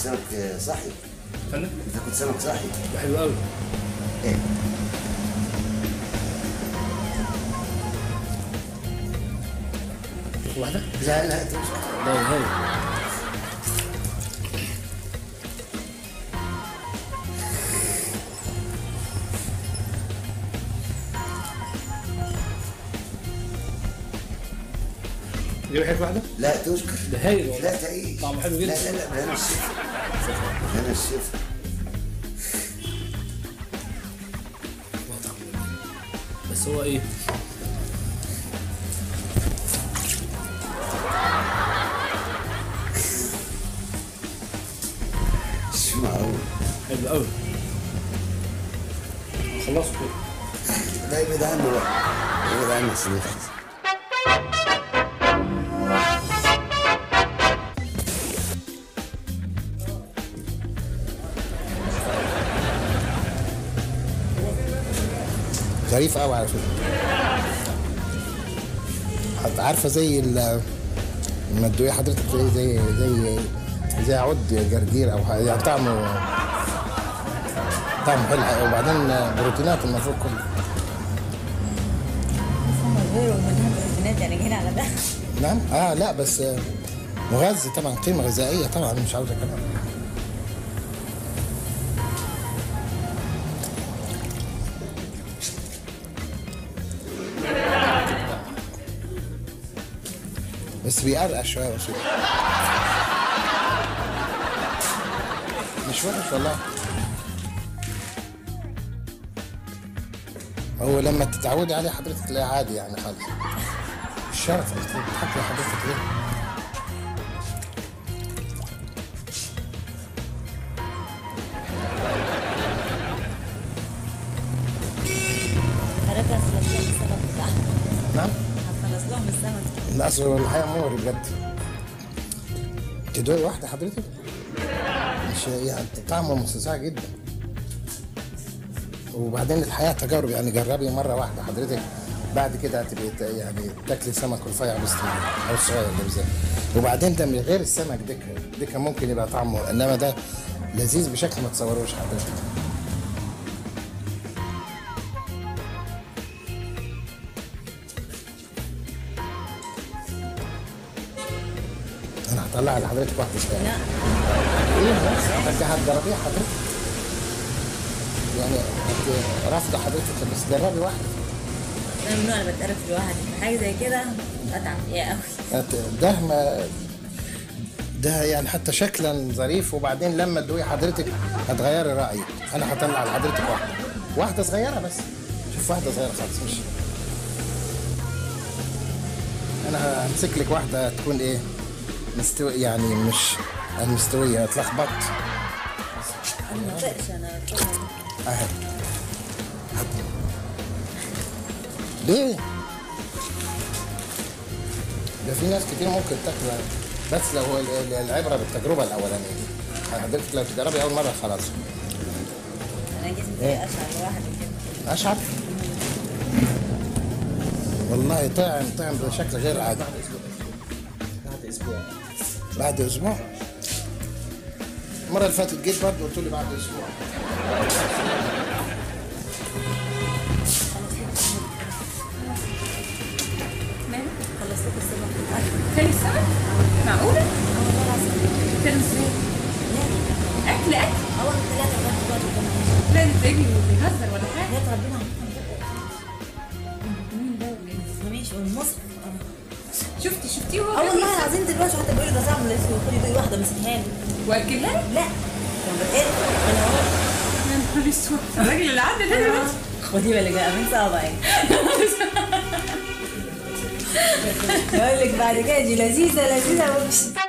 سمك صحي فندم تاكل سمك صحي ده حلو قوي ايه تاخد واحده لا لا تمشي لا هاي دي واحد واحده لا تشكر ده هايل والله لا تعيش طعمه حلو جدا. لا لا لا بهنا الشفا بهنا الشفا والله طعمه جميل. بس هو ايه مش معقول حلو قوي خلصوا كده لا يبعد عنه بقى يبعد عنه عشان يخلص ظريف قوي على فكره حت- عارفه زي ال- لما تدوقي حضرتك زي زي زي زي عود جرجير او حاجه يعني طعمه طعمه حلو وبعدين بروتينات المفروض كله هم غيروا منها بروتينات يعني جايين على ده نعم اه لا بس مغذي طبعا قيمه غذائيه طبعا مش عاوز كلام بس بيقرقش شويه بسيط مش وحش والله هو لما تتعودي عليه حضرتك تلاقيه عادي يعني خالص الشرف انت بتحكي حضرتك ليه؟ حضرتك هتخلص لهم السمك بتاعهم نعم هتخلص لهم السمك لا اصل الحقيقه مغري بجد تدوقي واحده حضرتك مش يعني طعمه مستساغ جدا وبعدين الحياه تجارب يعني جربي مره واحده حضرتك بعد كده هتبقي ت- يعني تاكلي سمك رفيع باستمرار او صغير ده بالذات وبعدين ده من غير السمك دكه دكه ممكن يبقى طعمه انما ده لذيذ بشكل ما تصوروش حضرتك انا هطلع لحضرتك واحده شويه لا ايه بس انت هتجربيها حضرتك يعني انت رافضه حضرتك بس جربي واحده انا من النوع اللي بتقرف لوحدي حاجه زي كده اتعب فيها قوي هت- ده ما ده يعني حتى شكلا ظريف وبعدين لما تدوقي حضرتك هتغيري رايك انا هطلع لحضرتك واحده واحده صغيره بس شوف واحده صغيره خالص مش انا همسك لك واحده تكون ايه مستوي يعني مش المستويه اتلخبطت انا ما بطقش انا الفترة دي. اهي ليه؟ ده في ناس كتير ممكن تاكل بس لو هو ال- ال- العبره بالتجربه الاولانيه دي حضرتك لو تجربي اول مره خلاص انا جسمي زي اشعر لوحدي كده اشعر والله طعم طعم بشكل غير عادي بعد اسبوع بعد اسبوع المره اللي فاتت جيت برضه قلت لي بعد اسبوع خلصت لكم السمك بتاعكم تاني السمك؟ معقولة؟ اه والله العظيم كان ازاي؟ أكل أكل؟ اول ثلاثه لغايه دلوقتي قدام لا ده تلاقيه بيهزر ولا حاجة حياه ربنا مين ده ولا ما إيه؟ تفهميش والمصحف شفتي شفتيه وهو اه بياكل والله السمك؟ العظيم دلوقتي حتى بيقول لي ده طعم الاسود خدي دوقي واحده مسكها لي وأكلها لي؟ لا كان بتقرف انا اهو يا نهار أسود الراجل اللي عدى ده دلوقتي خدي بالك بقى من صوابعك بقول لك بعد كده دي لذيذه لذيذه ومش